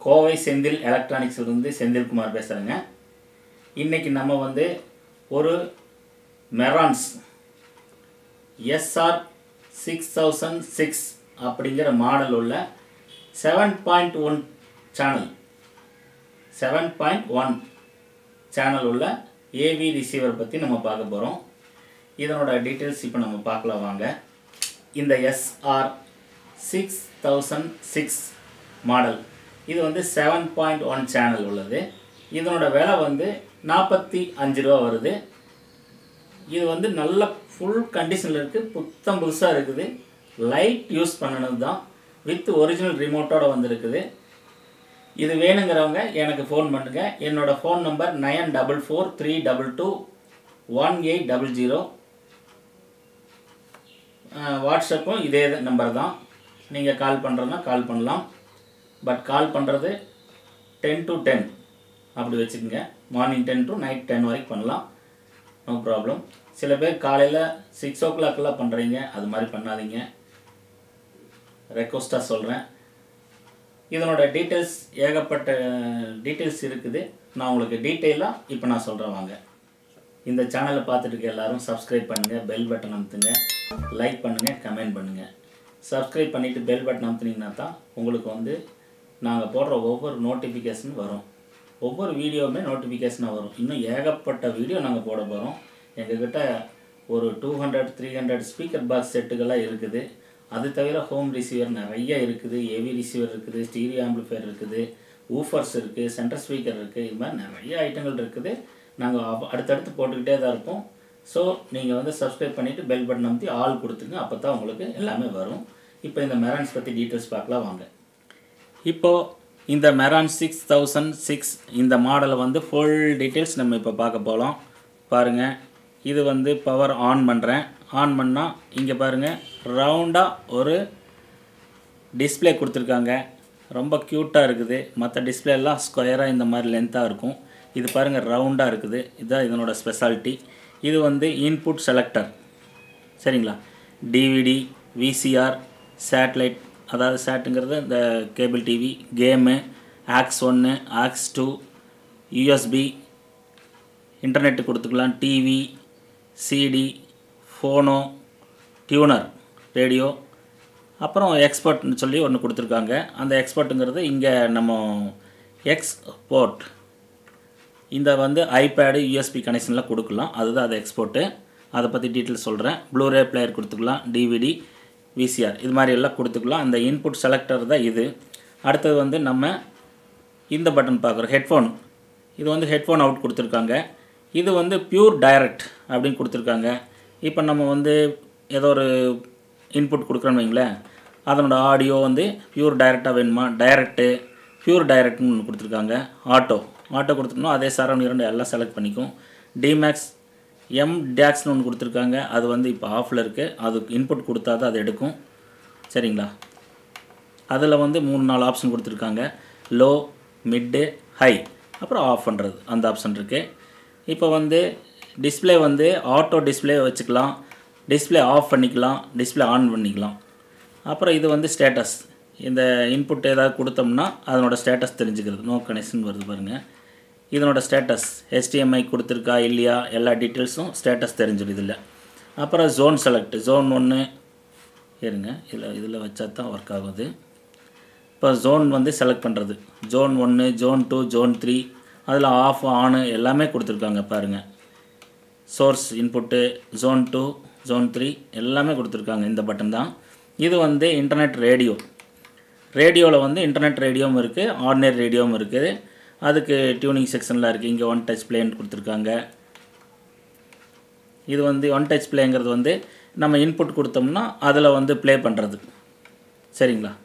கோவை செந்தில் எலக்ட்ரானிக்ஸ்லேருந்து செந்தில்குமார் பேசுகிறேங்க இன்றைக்கி நம்ம வந்து ஒரு Marantz SR six thousand six அப்படிங்கிற மாடல் உள்ள seven point one channel seven point one channel உள்ள ஏவி ரிசீவர் பற்றி நம்ம பார்க்க போகிறோம் இதனோட டீட்டெயில்ஸ் இப்போ நம்ம பார்க்கலாம் வாங்க இந்த SR six thousand six model இது வந்து செவன் பாயிண்ட் ஒன் சேனல் உள்ளது இதனோட விலை வந்து நாற்பத்தி அஞ்சு ரூபா வருது இது வந்து நல்ல ஃபுல் கண்டிஷனில் இருக்குது புத்தம் புதுசாக இருக்குது லைட் யூஸ் பண்ணினது தான் வித் ஒரிஜினல் ரிமோட்டோட வந்திருக்குது இது வேணுங்கிறவங்க எனக்கு ஃபோன் பண்ணுங்கள் என்னோடய phone number nine double four three double two one eight double zero வாட்ஸ்அப்பும் இதே நம்பர் தான் நீங்கள் கால் பண்ணுறதுனா கால் பண்ணலாம் பட் கால் பண்ணுறது டென் டு டென் அப்படி வச்சுக்கோங்க morning ten to night ten வரைக்கும் பண்ணலாம் நோ ப்ராப்ளம் சில பேர் காலையில் சிக்ஸ் ஓ கிளாக்கெல்லாம் பண்ணுறீங்க அது மாதிரி பண்ணாதீங்க ரெக்வஸ்ட்டாக சொல்கிறேன் இதனோட டீட்டெயில்ஸ் ஏகப்பட்ட டீட்டெயில்ஸ் இருக்குது நான் உங்களுக்கு டீட்டெயிலாக இப்போ நான் சொல்கிறேன் வாங்க இந்த சேனலை பார்த்துட்டு இருக்க எல்லாரும் சப்ஸ்கிரைப் பண்ணுங்கள் பெல் பட்டன் அமுத்துங்க லைக் பண்ணுங்கள் கமெண்ட் பண்ணுங்கள் சப்ஸ்கிரைப் பண்ணிவிட்டு பெல் பட்டன் அமுத்துனீங்கன்னா தான் உங்களுக்கு வந்து நாங்கள் போடுற ஒவ்வொரு நோட்டிஃபிகேஷன் வரும் ஒவ்வொரு வீடியோவுமே நோட்டிஃபிகேஷனாக வரும் இன்னும் ஏகப்பட்ட வீடியோ நாங்கள் போட போகிறோம் எங்ககிட்ட ஒரு two hundred three hundred speaker box செட்டுகள்லாம் இருக்குது அது தவிர ஹோம் ரிசீவர் நிறைய இருக்குது ஏவி ரிசீவர் இருக்குது ஸ்டீரியோ ஆம்பிளிஃபையர் இருக்குது ஊஃபர்ஸ் இருக்குது சென்டர் ஸ்பீக்கர் இருக்குது இது மாதிரி நிறைய ஐட்டங்கள் இருக்குது நாங்கள் அடுத்தடுத்து போட்டுக்கிட்டே தான் இருப்போம் ஸோ நீங்கள் வந்து சப்ஸ்கிரைப் பண்ணிவிட்டு பெல் பட்டன் அமுத்தி ஆள் கொடுத்துங்க அப்போ தான் உங்களுக்கு எல்லாமே வரும் இப்போ இந்த மெரான்ஸ் பற்றி டீட்டெயில்ஸ் பார்க்கலாம் வாங்க இப்போது இந்த மெரான் சிக்ஸ் தௌசண்ட் சிக்ஸ் இந்த மாடலை வந்து ஃபுல் டீட்டெயில்ஸ் நம்ம இப்போ பார்க்க போகலாம் பாருங்கள் இது வந்து பவர் ஆன் பண்ணுறேன் ஆன் பண்ணால் இங்கே பாருங்கள் ரவுண்டாக ஒரு டிஸ்பிளே கொடுத்துருக்காங்க ரொம்ப க்யூட்டாக இருக்குது மற்ற டிஸ்பிளேலாம் ஸ்கொயராக இந்த மாதிரி லென்த்தாக இருக்கும் இது பாருங்கள் ரவுண்டாக இருக்குது இதுதான் இதனோட ஸ்பெஷாலிட்டி இது வந்து இன்புட் செலக்டர் சரிங்களா டிவிடி விசிஆர் சேட்டலைட் அதாவது சேட்டுங்கிறது இந்த கேபிள் டிவி கேமு ஆக்ஸ் ஒன்று ஆக்ஸ் டூ யூஎஸ்பி இன்டர்நெட்டு கொடுத்துக்கலாம் TV CD phono tuner radio அப்புறம் எக்ஸ்பர்ட்னு சொல்லி ஒன்று கொடுத்துருக்காங்க அந்த எக்ஸ்பர்ட்டுங்கிறது இங்கே நம்ம எக்ஸ்போர்ட் இந்த வந்து ஐபேடு யூஎஸ்பி கனெக்ஷனில் கொடுக்கலாம் அதுதான் அது எக்ஸ்போர்ட்டு அதை பற்றி டீட்டெயில்ஸ் சொல்கிறேன் ப்ளூரே பிளேயர் கொடுத்துக்கலாம் டிவிடி விசிஆர் இது மாதிரி எல்லாம் கொடுத்துக்கலாம் அந்த இன்புட் செலக்டர் தான் இது அடுத்தது வந்து நம்ம இந்த பட்டன் பார்க்குறோம் ஹெட்ஃபோன் இது வந்து ஹெட்ஃபோன் அவுட் கொடுத்துருக்காங்க இது வந்து பியூர் டைரக்ட் அப்படின்னு கொடுத்துருக்காங்க இப்போ நம்ம வந்து ஏதோ ஒரு இன்புட் கொடுக்குறோன்னு வைங்களேன் அதனோட ஆடியோ வந்து பியூர் டைரக்டாக வேணுமா டைரக்ட்டு பியூர் டைரக்ட்னு ஒன்று கொடுத்துருக்காங்க ஆட்டோ ஆட்டோ கொடுத்துட்டோம்னா அதே சரௌண்ட் இரண்டு எல்லாம் செலக்ட் பண்ணிக்கும் டிமேக்ஸ் எம் டேக்ஸ்னு ஒன்று கொடுத்துருக்காங்க அது வந்து இப்போ ஆஃபில் இருக்குது அதுக்கு இன்புட் கொடுத்தா தான் அது எடுக்கும் சரிங்களா அதில் வந்து மூணு நாலு ஆப்ஷன் கொடுத்துருக்காங்க லோ மிட்டு ஹை அப்புறம் ஆஃப் பண்ணுறது அந்த ஆப்ஷன் இருக்குது இப்போ வந்து டிஸ்பிளே வந்து ஆட்டோ டிஸ்பிளே வச்சுக்கலாம் டிஸ்பிளே ஆஃப் பண்ணிக்கலாம் டிஸ்பிளே ஆன் பண்ணிக்கலாம் அப்புறம் இது வந்து ஸ்டேட்டஸ் இந்த இன்புட் ஏதாவது கொடுத்தோம்னா அதனோட ஸ்டேட்டஸ் தெரிஞ்சுக்கிறது நோ கனெக்ஷன் வருது பாருங்கள் இதனோட ஸ்டேட்டஸ் ஹெச்டிஎம்ஐ கொடுத்துருக்கா இல்லையா எல்லா டீட்டெயில்ஸும் ஸ்டேட்டஸ் தெரிஞ்சிடும் இதில் அப்புறம் ஜோன் செலக்ட் ஜோன் ஒன்று இருங்க இதில் இதில் வச்சா தான் ஒர்க் ஆகுது இப்போ ஜோன் வந்து செலக்ட் பண்ணுறது ஜோன் ஒன்று ஜோன் டூ ஜோன் த்ரீ அதில் ஆஃப் ஆனு எல்லாமே கொடுத்துருக்காங்க பாருங்கள் source input zone two zone three எல்லாமே கொடுத்துருக்காங்க இந்த பட்டன் தான் இது வந்து இன்டர்நெட் ரேடியோ ரேடியோவில் வந்து இன்டர்நெட் ரேடியோவும் இருக்குது ஆர்டினரி ரேடியோவும் இருக்குது அதுக்கு டியூனிங் செக்ஷனில் இருக்குது இங்கே ஒன் டச் பிளேன்னு கொடுத்துருக்காங்க இது வந்து ஒன் டச் பிளேங்கிறது வந்து நம்ம இன்புட் கொடுத்தோம்னா அதில் வந்து ப்ளே பண்ணுறது சரிங்களா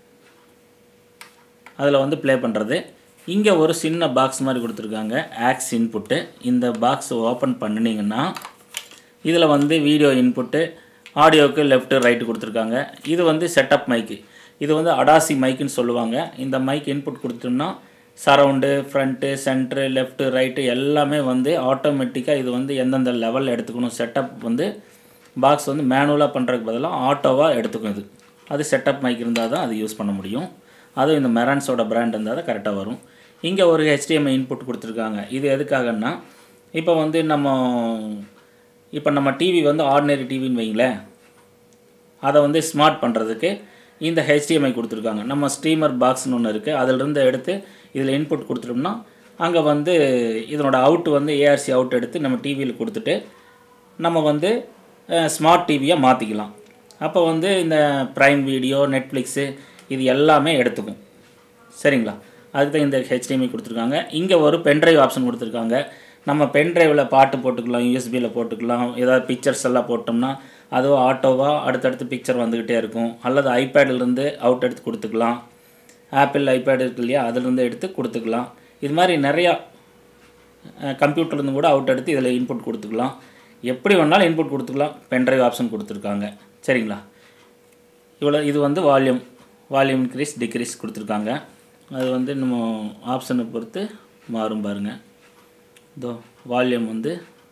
அதில் வந்து ப்ளே பண்ணுறது இங்கே ஒரு சின்ன பாக்ஸ் மாதிரி கொடுத்துருக்காங்க ஆக்ஸ் இன்புட்டு இந்த பாக்ஸ் ஓப்பன் பண்ணினீங்கன்னா இதில் வந்து வீடியோ இன்புட்டு ஆடியோவுக்கு லெஃப்ட்டு ரைட்டு கொடுத்துருக்காங்க இது வந்து செட்டப் மைக்கு இது வந்து அடாசி மைக்குன்னு சொல்லுவாங்க இந்த மைக் இன்புட் கொடுத்தோம்னா surround front centre left right எல்லாமே வந்து ஆட்டோமேட்டிக்காக இது வந்து எந்தெந்த லெவலில் எடுத்துக்கணும் செட்டப் வந்து பாக்ஸ் வந்து மேனுவலாக பண்ணுறதுக்கு பதிலாக ஆட்டோவாக எடுத்துக்கும் இது அது செட்டப் மைக் இருந்தால் தான் அது யூஸ் பண்ண முடியும் அதுவும் இந்த மெரான்ஸோட பிராண்ட் இருந்தால் தான் கரெக்டாக வரும் இங்கே ஒரு HDMI இன்புட் கொடுத்துருக்காங்க இது எதுக்காகன்னா இப்போ வந்து நம்ம இப்போ நம்ம டிவி வந்து ஆர்டினரி டிவின்னு வைங்களேன் அதை வந்து ஸ்மார்ட் பண்ணுறதுக்கு இந்த HDMI கொடுத்துருக்காங்க நம்ம ஸ்ட்ரீமர் பாக்ஸ்னு ஒன்று இருக்குது அதிலிருந்து எடுத்து இதில் இன்புட் கொடுத்துட்டோம்னா அங்கே வந்து இதனோட அவுட் வந்து ஏஆர்சி அவுட் எடுத்து நம்ம டிவியில் கொடுத்துட்டு நம்ம வந்து ஸ்மார்ட் டிவியாக மாற்றிக்கலாம் அப்போ வந்து இந்த ப்ரைம் வீடியோ நெட்ஃப்ளிக்ஸு இது எல்லாமே எடுத்துக்கும் சரிங்களா அதுக்கு தான் இந்த ஹெச்டிஎம்ஐ கொடுத்துருக்காங்க இங்கே ஒரு பென்ட்ரைவ் ஆப்ஷன் கொடுத்துருக்காங்க நம்ம பென்ட்ரைவில் பாட்டு போட்டுக்கலாம் யூஎஸ்பியில் போட்டுக்கலாம் ஏதாவது பிக்சர்ஸ் எல்லாம் போட்டோம்னா அதுவும் ஆட்டோவாக அடுத்தடுத்து பிக்சர் வந்துக்கிட்டே இருக்கும் அல்லது ஐபேடிலிருந்து அவுட் எடுத்து கொடுத்துக்கலாம் ஆப்பிள் ஐபேட் இருக்கு இல்லையா அதிலிருந்து எடுத்து கொடுத்துக்கலாம் இது மாதிரி நிறையா கம்ப்யூட்டர்லேருந்து கூட அவுட் எடுத்து இதில் இன்புட் கொடுத்துக்கலாம் எப்படி வேணாலும் இன்புட் கொடுத்துக்கலாம் பென்ட்ரைவ் ஆப்ஷன் கொடுத்துருக்காங்க சரிங்களா இவ்வளோ இது வந்து வால்யூம் வால்யூம் இன்க்ரீஸ் டிக்ரீஸ் கொடுத்துருக்காங்க அது வந்து நம்ம ஆப்ஷனை பொறுத்து மாறும் பாருங்கள் இதோ வால்யூம் வந்து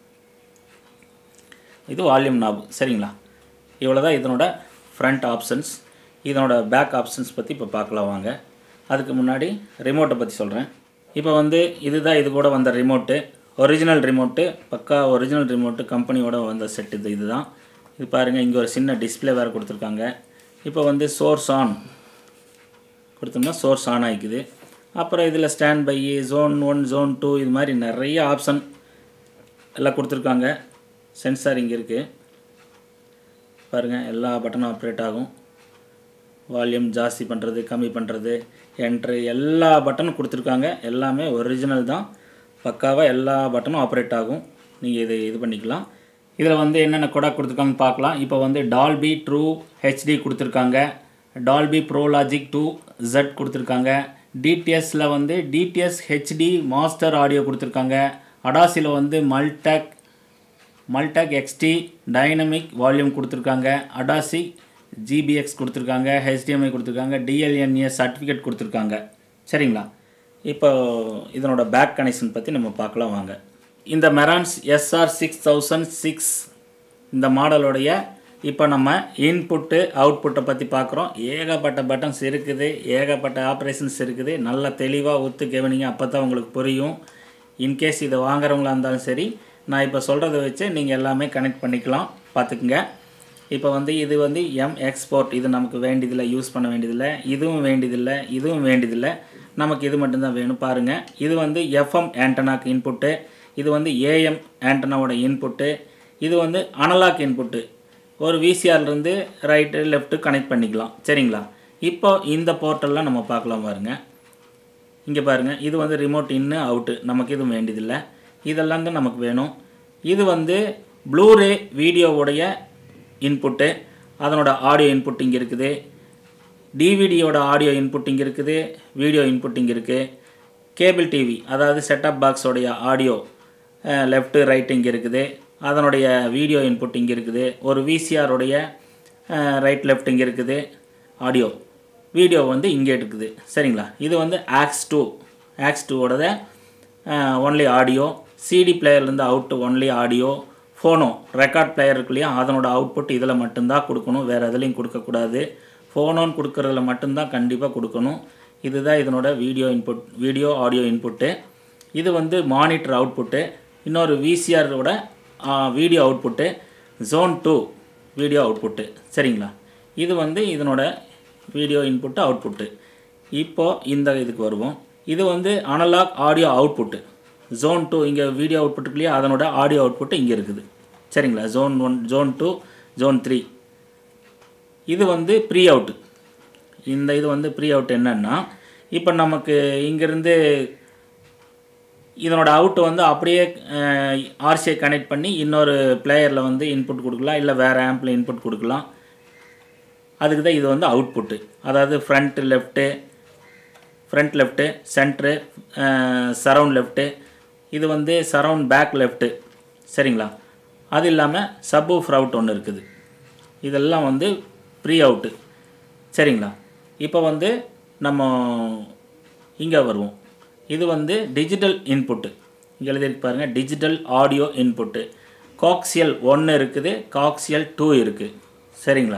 இது வால்யூம் நாப் சரிங்களா இவ்வளோ தான் இதனோட ஃப்ரண்ட் ஆப்ஷன்ஸ் இதனோட பேக் ஆப்ஷன்ஸ் பற்றி இப்போ பார்க்கலாம் வாங்க அதுக்கு முன்னாடி ரிமோட்டை பற்றி சொல்கிறேன் இப்போ வந்து இதுதான் இது கூட வந்த ரிமோட்டு ஒரிஜினல் ரிமோட்டு பக்கா ஒரிஜினல் ரிமோட்டு கம்பெனியோட வந்த செட் இது இதுதான் இது பாருங்கள் இங்கே ஒரு சின்ன டிஸ்பிளே வேறு கொடுத்துருக்காங்க இப்போ வந்து சோர்ஸ் ஆன் கொடுத்தோம்னா சோர்ஸ் ஆன் ஆகிக்குது அப்புறம் இதில் standby zone one zone two இது மாதிரி நிறைய ஆப்ஷன் எல்லாம் கொடுத்துருக்காங்க சென்சார் இங்கே இருக்குது பாருங்கள் எல்லா பட்டனும் ஆப்ரேட் ஆகும் வால்யூம் ஜாஸ்தி பண்ணுறது கம்மி பண்ணுறது என்ட்ரு எல்லா பட்டனும் கொடுத்துருக்காங்க எல்லாமே ஒரிஜினல் தான் பக்காவாக எல்லா பட்டனும் ஆப்ரேட் ஆகும் நீங்கள் இது இது பண்ணிக்கலாம் இதில் வந்து என்னென்ன கொடா கொடுத்துருக்காங்கன்னு பார்க்கலாம் இப்போ வந்து டால்பி ட்ரூ ஹெச்டி கொடுத்துருக்காங்க டால்பி ப்ரோலாஜிக் டூ ஜெட் கொடுத்துருக்காங்க டிடிஎஸில் வந்து டிடிஎஸ் ஹெச்டி மாஸ்டர் ஆடியோ கொடுத்துருக்காங்க அடாசியில் வந்து MultEQ MultEQ XT dynamic volume கொடுத்துருக்காங்க அடாசி ஜிபிஎக்ஸ் கொடுத்துருக்காங்க ஹெச்டிஎம்ஐ கொடுத்துருக்காங்க டிஎல்என்ஏ சர்டிஃபிகேட் கொடுத்துருக்காங்க சரிங்களா இப்போ இதனோட பேக் கனெக்ஷன் பற்றி நம்ம பார்க்கலாம் வாங்க இந்த Marantz SR six thousand six இந்த மாடலோடைய இப்போ நம்ம இன்புட்டு அவுட்புட்டை பற்றி பார்க்குறோம் ஏகப்பட்ட பட்டன்ஸ் இருக்குது ஏகப்பட்ட ஆப்ரேஷன்ஸ் இருக்குது நல்லா தெளிவாக ஒத்து கவனிங்க அப்போ தான் உங்களுக்கு புரியும் இன்கேஸ் இதை வாங்குறவங்களா இருந்தாலும் சரி நான் இப்போ சொல்கிறத வச்சு நீங்கள் எல்லாமே கனெக்ட் பண்ணிக்கலாம் பார்த்துக்குங்க இப்போ வந்து இது வந்து எம் எக்ஸ்போர்ட் இது நமக்கு வேண்டியதில்லை யூஸ் பண்ண வேண்டியதில்லை இதுவும் வேண்டியதில்லை இதுவும் வேண்டியதில்லை நமக்கு இது மட்டும்தான் வேணும் பாருங்கள் இது வந்து எஃப்எம் ஆண்டனாக்கு இன்புட்டு இது வந்து ஏஎம் ஆண்டனாவோட இன்புட்டு இது வந்து அனலாக் இன்புட்டு ஒரு விசிஆர்லேருந்து ரைட்டு லெஃப்ட்டு கனெக்ட் பண்ணிக்கலாம் சரிங்களா இப்போ இந்த போர்ட்டல்லாம் நம்ம பார்க்கலாம் பாருங்க இங்கே பாருங்கள் இது வந்து ரிமோட் இன்னு அவுட்டு நமக்கு எதுவும் வேண்டியதில்லை இதெல்லாம் தான் நமக்கு வேணும் இது வந்து ப்ளூரே வீடியோவுடைய இன்புட்டு அதனோட ஆடியோ இன்புட் இங்கே இருக்குது டிவிடியோட ஆடியோ இன்புட் இங்கே இருக்குது வீடியோ இன்புட் இங்கே இருக்குது கேபிள் டிவி அதாவது செட்டப் பாக்ஸோடைய ஆடியோ லெஃப்ட்டு ரைட் இங்கே இருக்குது அதனுடைய வீடியோ இன்புட் இங்கே இருக்குது ஒரு விசிஆருடைய ரைட் லெஃப்ட் இங்கே இருக்குது ஆடியோ வீடியோ வந்து இங்கே இருக்குது சரிங்களா இது வந்து ஆக்ஸ் டூ ஆக்ஸ் டூவோடத ஒன்லி ஆடியோ சிடி பிளேயர்லேருந்து out only audio phono record player இருக்கு இல்லையா அதனோட அவுட்புட் இதில் மட்டும்தான் கொடுக்கணும் வேறு எதுலேயும் கொடுக்கக்கூடாது ஃபோனோன்னு கொடுக்குறதுல மட்டும்தான் கண்டிப்பாக கொடுக்கணும் இதுதான் இதனோட video input video audio input இது வந்து மானிட்டர் அவுட்புட்டு இன்னொரு விசிஆரோட video output zone two video output சரிங்களா இது வந்து இதனோட வீடியோ இன்புட்டு அவுட்புட்டு இப்போது இந்த இதுக்கு வருவோம் இது வந்து analogue audio output zone two இங்கே வீடியோ அவுட்புட் இல்லையா அதனோட ஆடியோ அவுட்புட்டு இங்கே இருக்குது சரிங்களா zone one zone two zone three இது வந்து ப்ரீ அவுட்டு இந்த இது வந்து ப்ரீ அவுட் என்னன்னா இப்போ நமக்கு இங்கேருந்து இதனோட அவுட் வந்து அப்படியே ஆர்சியை கனெக்ட் பண்ணி இன்னொரு பிளேயரில் வந்து இன்புட் கொடுக்கலாம் இல்லை வேறு ஆம்பில் இன்புட் கொடுக்கலாம் அதுக்கு தான் இது வந்து அவுட்புட்டு அதாவது front left front left centre surround left இது வந்து சரவுண்ட் பேக் லெஃப்ட்டு சரிங்களா அது இல்லாமல் சப்வூஃப் அவுட் ஒன்று இருக்குது இதெல்லாம் வந்து ப்ரீ அவுட்டு சரிங்களா இப்போ வந்து நம்ம இங்கே வருவோம் இது வந்து டிஜிட்டல் இன்புட்டு இங்கே எழுதியிருக்கு பாருங்கள் டிஜிட்டல் ஆடியோ இன்புட்டு காக்சியல் ஒன்று இருக்குது காக்சியல் டூ இருக்குது சரிங்களா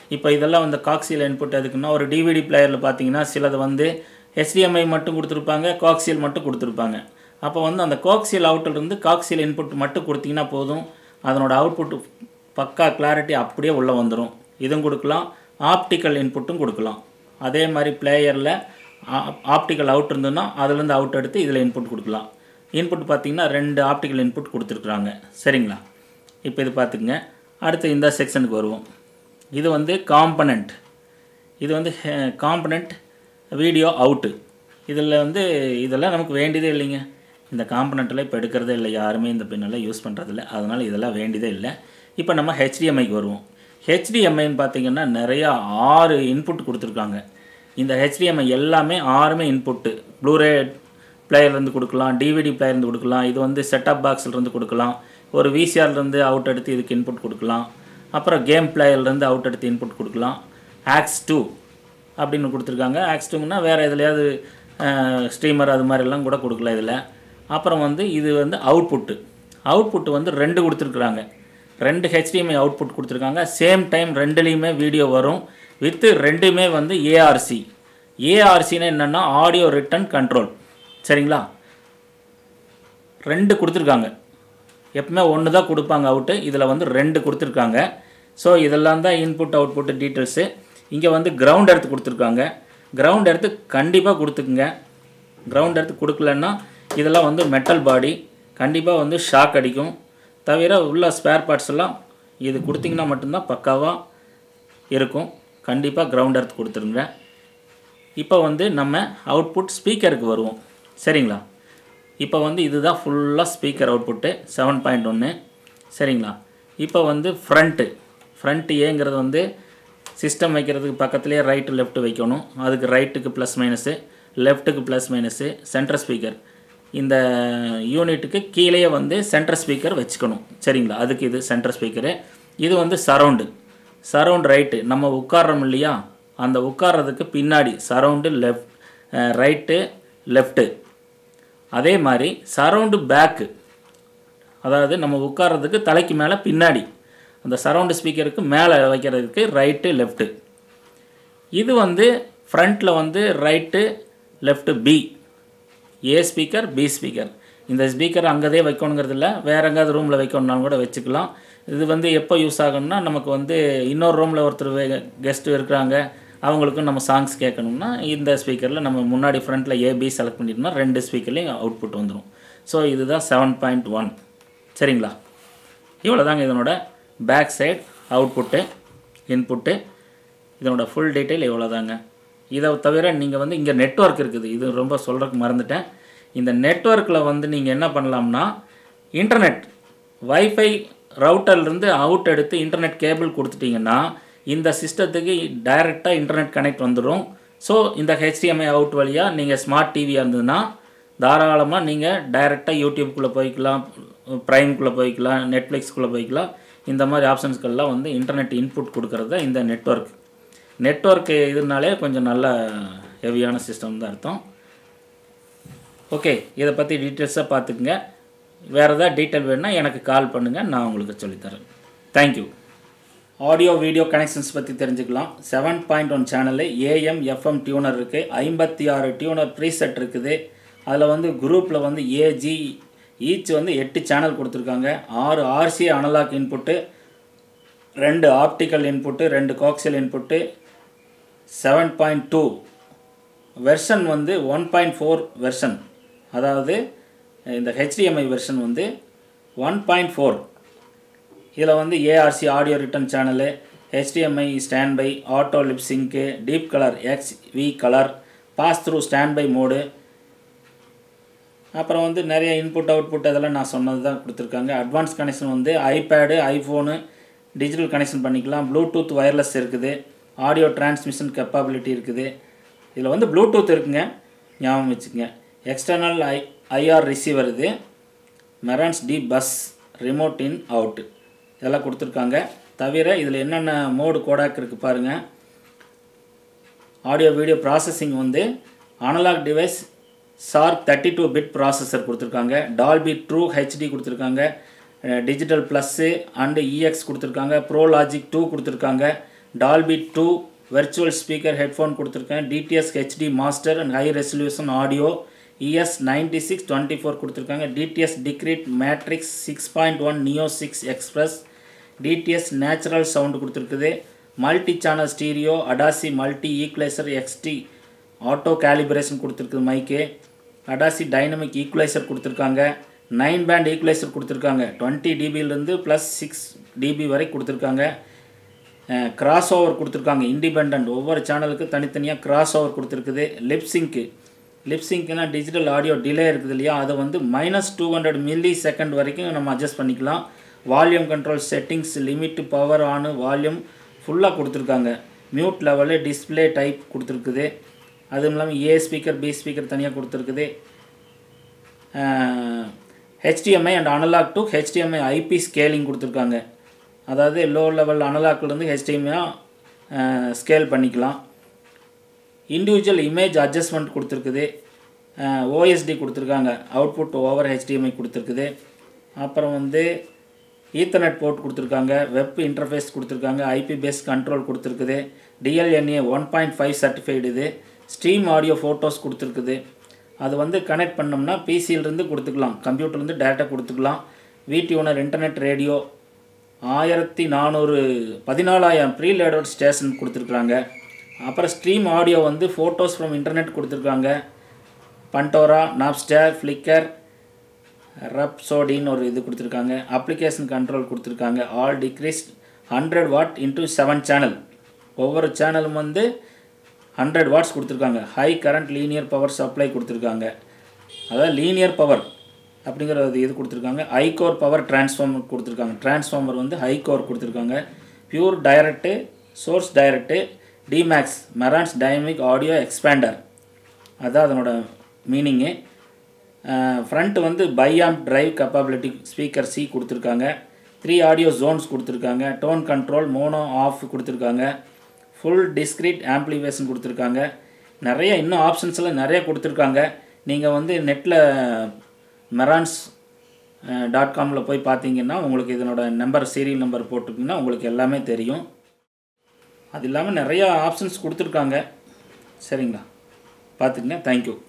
இப்போ இதெல்லாம் வந்து காக்சியல் இன்புட் எதுக்குன்னா ஒரு டிவிடி பிளேயரில் பார்த்தீங்கன்னா சிலது வந்து HDMI மட்டும் கொடுத்துருப்பாங்க காக்சியல் மட்டும் கொடுத்துருப்பாங்க அப்போ வந்து அந்த கோக்சியல் அவுட்டிலிருந்து காக்சியல் இன்புட் மட்டும் கொடுத்தீங்கன்னா போதும் அதனோட அவுட்புட் பக்கா கிளாரிட்டி அப்படியே உள்ளே வந்துடும் இதுவும் கொடுக்கலாம் ஆப்டிக்கல் இன்புட்டும் கொடுக்கலாம் அதே மாதிரி பிளேயரில் ஆப்டிக்கல் அவுட் இருந்ததுன்னா அதுலேருந்து அவுட் எடுத்து இதில் இன்புட் கொடுக்கலாம் இன்புட் பார்த்தீங்கன்னா ரெண்டு ஆப்டிக்கல் இன்புட் கொடுத்துருக்குறாங்க சரிங்களா இப்போ இது பார்த்துக்குங்க அடுத்து இந்த செக்ஷனுக்கு வருவோம் இது வந்து காம்பனண்ட் இது வந்து காம்பனண்ட் வீடியோ அவுட்டு இதில் வந்து இதெல்லாம் நமக்கு வேண்டியதே இல்லைங்க இந்த காம்பனண்ட்டெல்லாம் இப்போ எடுக்கிறதே இல்லை யாருமே இந்த பின்னெல்லாம் யூஸ் பண்ணுறதில்ல அதனால் இதெல்லாம் வேண்டியதே இல்லை இப்போ நம்ம ஹெச்டிஎம்ஐக்கு வருவோம் ஹெச்டிஎம்ஐன்னு பார்த்தீங்கன்னா நிறையா ஆறு இன்புட் கொடுத்துருக்காங்க இந்த ஹெச்டிஎம்ஐ எல்லாமே ஆறுமே இன்புட்டு ப்ளூரே பிளேயர்லேருந்து கொடுக்கலாம் டிவிடி பிளேயர்லேருந்து கொடுக்கலாம் இது வந்து செட்டப் பாக்ஸ்லேருந்து கொடுக்கலாம் ஒரு விசிஆர்லேருந்து அவுட் எடுத்து இதுக்கு இன்புட் கொடுக்கலாம் அப்புறம் கேம் பிளேயர்லேருந்து அவுட் எடுத்து இன்புட் கொடுக்கலாம் ஆக்ஸ் டூ அப்படின்னு கொடுத்துருக்காங்க ஆக்ஸ் டூங்கன்னா வேறு எதுலையாவது ஸ்ட்ரீமர் அது மாதிரிலாம் கூட கொடுக்கலாம் இதில் அப்புறம் வந்து இது வந்து அவுட்புட்டு அவுட்புட்டு வந்து ரெண்டு கொடுத்துருக்குறாங்க ரெண்டு ஹெச்டிஎம்ஐ அவுட்புட் கொடுத்துருக்காங்க சேம் டைம் ரெண்டுலேயுமே வீடியோ வரும் வித்து ரெண்டுமே வந்து ஏஆர்சி ஏஆர்சின்னா என்னென்னா ஆடியோ ரிட்டன் கண்ட்ரோல் சரிங்களா ரெண்டு கொடுத்துருக்காங்க எப்பவுமே ஒன்று தான் கொடுப்பாங்க அவுட்டு இதில் வந்து ரெண்டு கொடுத்துருக்காங்க ஸோ இதெல்லாம் தான் இன்புட் அவுட்புட் டீட்டெயில்ஸு இங்கே வந்து கிரவுண்ட் எடுத்து கொடுத்துருக்காங்க கிரவுண்ட் எடுத்து கண்டிப்பாக கொடுத்துக்குங்க கிரவுண்ட் எடுத்து கொடுக்கலன்னா இதெல்லாம் வந்து மெட்டல் பாடி கண்டிப்பாக வந்து ஷாக் அடிக்கும் தவிர உள்ள ஸ்பேர் பார்ட்ஸ் எல்லாம் இது கொடுத்தீங்கன்னா மட்டும்தான் பக்காவாக இருக்கும் கண்டிப்பாக கிரவுண்ட் எடுத்து கொடுத்துருங்க இப்போ வந்து நம்ம அவுட்புட் ஸ்பீக்கருக்கு வருவோம் சரிங்களா இப்போ வந்து இதுதான் ஃபுல்லாக ஸ்பீக்கர் அவுட்புட்டு செவன் பாயிண்ட் ஒன்று சரிங்களா இப்போ வந்து ஃப்ரண்ட்டு ஃப்ரண்ட் ஏங்கிறது வந்து சிஸ்டம் வைக்கிறதுக்கு பக்கத்துலேயே ரைட்டு லெஃப்ட் வைக்கணும் அதுக்கு ரைட்டுக்கு ப்ளஸ் மைனஸு லெஃப்ட்டுக்கு ப்ளஸ் மைனஸு சென்டர் ஸ்பீக்கர் இந்த யூனிட்டுக்கு கீழேயே வந்து சென்டர் ஸ்பீக்கர் வச்சுக்கணும் சரிங்களா அதுக்கு இது சென்டர் ஸ்பீக்கரு இது வந்து சரவுண்டு சரவுண்ட் ரைட்டு நம்ம உட்கார்றோம் இல்லையா அந்த உட்கார்றதுக்கு பின்னாடி சரவுண்டு லெஃப்ட் ரைட்டு லெஃப்ட்டு அதே மாதிரி சரவுண்டு பேக்கு அதாவது நம்ம உட்கார்றதுக்கு தலைக்கு மேலே பின்னாடி அந்த சரவுண்டு ஸ்பீக்கருக்கு மேலே வைக்கிறதுக்கு ரைட்டு லெஃப்ட்டு இது வந்து ஃப்ரண்ட்டில் வந்து right left B A speaker B speaker இந்த ஸ்பீக்கர் அங்கதே வைக்கணுங்கிறது இல்லை வேற எங்கேயாவது ரூமில் வைக்கணுன்னாலும் கூட வச்சுக்கலாம் இது வந்து எப்போ யூஸ் ஆகும்னா நமக்கு வந்து இன்னொரு ரூமில் ஒருத்தர் கெஸ்ட்டு இருக்கிறாங்க அவங்களுக்கும் நம்ம சாங்ஸ் கேட்கணும்னா இந்த ஸ்பீக்கரில் நம்ம முன்னாடி ஃப்ரண்ட்டில் ஏபி செலக்ட் பண்ணிட்டோம்னா ரெண்டு ஸ்பீக்கர்லேயும் அவுட்புட் வந்துடும் ஸோ இதுதான் செவன் பாயிண்ட் ஒன் சரிங்களா இவ்வளோ தாங்க இதனோட பேக் சைடு அவுட்புட்டு இன்புட்டு இதனோட ஃபுல் டீட்டெயில் இவ்வளோ தாங்க இதை தவிர நீங்கள் வந்து இங்கே நெட்வொர்க் இருக்குது இது ரொம்ப சொல்கிறதுக்கு மறந்துட்டேன் இந்த நெட்வொர்க்கில் வந்து நீங்கள் என்ன பண்ணலாம்னா இன்டர்நெட் வைஃபை ரவுட்டர்லேருந்து அவுட் எடுத்து இன்டர்நெட் கேபிள் கொடுத்துட்டிங்கன்னா இந்த சிஸ்டத்துக்கு டைரெக்டாக இன்டர்நெட் கனெக்ட் வந்துடும் ஸோ இந்த ஹெச்டிஎம்ஐ அவுட் வழியாக நீங்கள் ஸ்மார்ட் டிவியாக இருந்ததுன்னா தாராளமாக நீங்கள் டைரெக்டாக யூடியூப்குள்ளே போய்க்கலாம் ப்ரைம்குள்ளே போய்க்கலாம் நெட்ஃப்ளிக்ஸ்குள்ளே போய்க்கலாம் இந்த மாதிரி ஆப்ஷன்ஸ்கள்லாம் வந்து இன்டர்நெட் இன்புட் கொடுக்கறது தான் இந்த நெட்வொர்க் நெட்வொர்க் இதுனாலே கொஞ்சம் நல்ல ஹெவியான சிஸ்டம் தான் அர்த்தம் ஓகே இதை பற்றி டீட்டெயில்ஸாக பார்த்துக்குங்க வேறு ஏதாவது டீட்டெயில் வேணுன்னா எனக்கு கால் பண்ணுங்கள் நான் உங்களுக்கு சொல்லித்தரேன் தேங்க்யூ ஆடியோ வீடியோ கனெக்ஷன்ஸ் பற்றி தெரிஞ்சுக்கலாம் செவன் பாயிண்ட் ஒன் சேனலில் ஏஎம் எஃப்எம் டியூனர் இருக்குது ஐம்பத்தி ஆறு டியூனர் ப்ரீசெட் இருக்குது அதில் வந்து குரூப்பில் வந்து ஏஜி ஈச் வந்து எட்டு சேனல் கொடுத்துருக்காங்க ஆறு ஆர்சி அனலாக் இன்புட்டு ரெண்டு ஆப்டிக்கல் இன்புட்டு ரெண்டு coaxial input seven point two version வந்து ஒன் பாயிண்ட் ஃபோர் வெர்ஷன் அதாவது இந்த ஹெச்டிஎம்ஐ வெர்ஷன் வந்து ஒன் பாயிண்ட் ஃபோர் இதில் வந்து ARC audio return channel HDMI standby auto lipsync deep colour X V colour pass through standby mode அப்புறம் வந்து நிறைய input output அதெல்லாம் நான் சொன்னது தான் கொடுத்துருக்காங்க அட்வான்ஸ் கனெக்ஷன் வந்து ஐபேடு ஐஃபோனு டிஜிட்டல் கனெக்ஷன் பண்ணிக்கலாம் ப்ளூடூத் ஒயர்லெஸ் இருக்குது ஆடியோ டிரான்ஸ்மிஷன் கெப்பாபிலிட்டி இருக்குது இதில் வந்து ப்ளூடூத் இருக்குங்க ஞாபகம் வச்சுக்கோங்க எக்ஸ்டர்னல் ஐ ஐஆர் ரிசீவர் இது Marantz D bus remote in out இதெல்லாம் கொடுத்துருக்காங்க தவிர இதில் என்னென்ன மோடு கோடாக் இருக்குது பாருங்கள் ஆடியோ வீடியோ ப்ராசஸிங் வந்து analog device SHARC thirty two bit processor கொடுத்துருக்காங்க டால்பி ட்ரூ ஹெச்டி கொடுத்துருக்காங்க டிஜிட்டல் ப்ளஸ்ஸு அண்டு இஎக்ஸ் கொடுத்துருக்காங்க ப்ரோ லாஜிக் டூ கொடுத்துருக்காங்க Dolby two virtual speaker headphone கொடுத்துருக்கேன் DTS HD master and high resolution audio ES ninety six twenty four கொடுத்துருக்காங்க DTS discrete matrix six point one neo six express DTS natural sound கொடுத்துருக்குது multi channel stereo Audyssey multi equaliser XT auto calibration கொடுத்துருக்குது mic Audyssey dynamic equaliser கொடுத்துருக்காங்க nine band equaliser கொடுத்துருக்காங்க twenty டிபிலேருந்து plus six dB வரை கொடுத்துருக்காங்க cross over கொடுத்துருக்காங்க independent ஒவ்வொரு சேனலுக்கு தனித்தனியாக கிராஸ் ஓவர் கொடுத்துருக்குது லிப்ஸிங்க்கு லிப்ஸிங்க்குனா டிஜிட்டல் ஆடியோ டிலே இருக்குது இல்லையா அதை வந்து minus two hundred millisecond வரைக்கும் நம்ம அட்ஜஸ்ட் பண்ணிக்கலாம் volume control settings limit power on volume ஃபுல்லாக கொடுத்துருக்காங்க மியூட் லெவலு டிஸ்பிளே டைப் கொடுத்துருக்குது அதுவும் இல்லாமல் ஏ ஸ்பீக்கர் பி ஸ்பீக்கர் தனியாக கொடுத்துருக்குது HDMI and analog to HDMI IP scaling கொடுத்துருக்காங்க அதாவது லோ லெவல் அனலாக்லேருந்து ஹெச்டிஎம்ஐயாக ஸ்கேல் பண்ணிக்கலாம் இண்டிவிஜுவல் இமேஜ் அட்ஜஸ்ட்மெண்ட் கொடுத்துருக்குது ஓஎஸ்டி கொடுத்துருக்காங்க அவுட்புட் ஓவர் ஹெச்டிஎம்ஐ கொடுத்துருக்குது அப்புறம் வந்து ஈத்தர்நெட் போர்ட் கொடுத்துருக்காங்க வெப் இன்டர்ஃபேஸ் கொடுத்துருக்காங்க ஐபி பேஸ் கண்ட்ரோல் கொடுத்துருக்குது DLNA one point five certified இது ஸ்ட்ரீம் ஆடியோ ஃபோட்டோஸ் கொடுத்துருக்குது அது வந்து கனெக்ட் பண்ணோம்னா பிசியிலிருந்து கொடுத்துக்கலாம் கம்ப்யூட்டர்லேருந்து டேரெக்டாக கொடுத்துக்கலாம் விடியூனர் இன்டர்நெட் ரேடியோ ஆயிரத்தி நானூறு பதினாலாயிரம் ப்ரீ லேடவுட் ஸ்டேஷன் கொடுத்துருக்குறாங்க அப்புறம் ஸ்ட்ரீம் ஆடியோ வந்து ஃபோட்டோஸ் ஃப்ரம் இன்டர்நெட் கொடுத்துருக்காங்க பண்டோரா நாப்ஸ்டர் ஃப்ளிக்கர் ரப்சோடின்னு ஒரு இது கொடுத்துருக்காங்க அப்ளிகேஷன் கண்ட்ரோல் கொடுத்துருக்காங்க all degrees hundred watt into seven channel ஒவ்வொரு சேனலும் வந்து ஹண்ட்ரட் வாட்ஸ் கொடுத்துருக்காங்க high current linear power supply கொடுத்துருக்காங்க அதாவது லீனியர் பவர் அப்படிங்கிற ஒரு இது கொடுத்துருக்காங்க ஹை கோர் பவர் டிரான்ஸ்ஃபார்மர் கொடுத்துருக்காங்க டிரான்ஸ்ஃபார்மர் வந்து ஹை கோர் கொடுத்துருக்காங்க pure direct source direct DMAX Marantz dynamic audio expander அதான் அதனோட மீனிங்கு ஃப்ரண்ட் வந்து biamp drive capability speaker C கொடுத்துருக்காங்க த்ரீ ஆடியோ ஜோன்ஸ் கொடுத்துருக்காங்க டோன் கண்ட்ரோல் மோனோ ஆஃப் கொடுத்துருக்காங்க ஃபுல் டிஸ்க்ரீட் ஆம்ப்ளிஃபிகேஷன் கொடுத்துருக்காங்க நிறைய இன்னும் ஆப்ஷன்ஸ் எல்லாம் நிறைய கொடுத்துருக்காங்க நீங்கள் வந்து நெட்டில் மெரான்ஸ் டாட் காமில் போய் பார்த்தீங்கன்னா உங்களுக்கு இதனோட நம்பர் சீரியல் நம்பர் போட்டிருக்கீங்கன்னா உங்களுக்கு எல்லாமே தெரியும் அது இல்லாமல் நிறையா ஆப்ஷன்ஸ் கொடுத்துருக்காங்க சரிங்களா பார்த்துக்குங்க தேங்க்யூ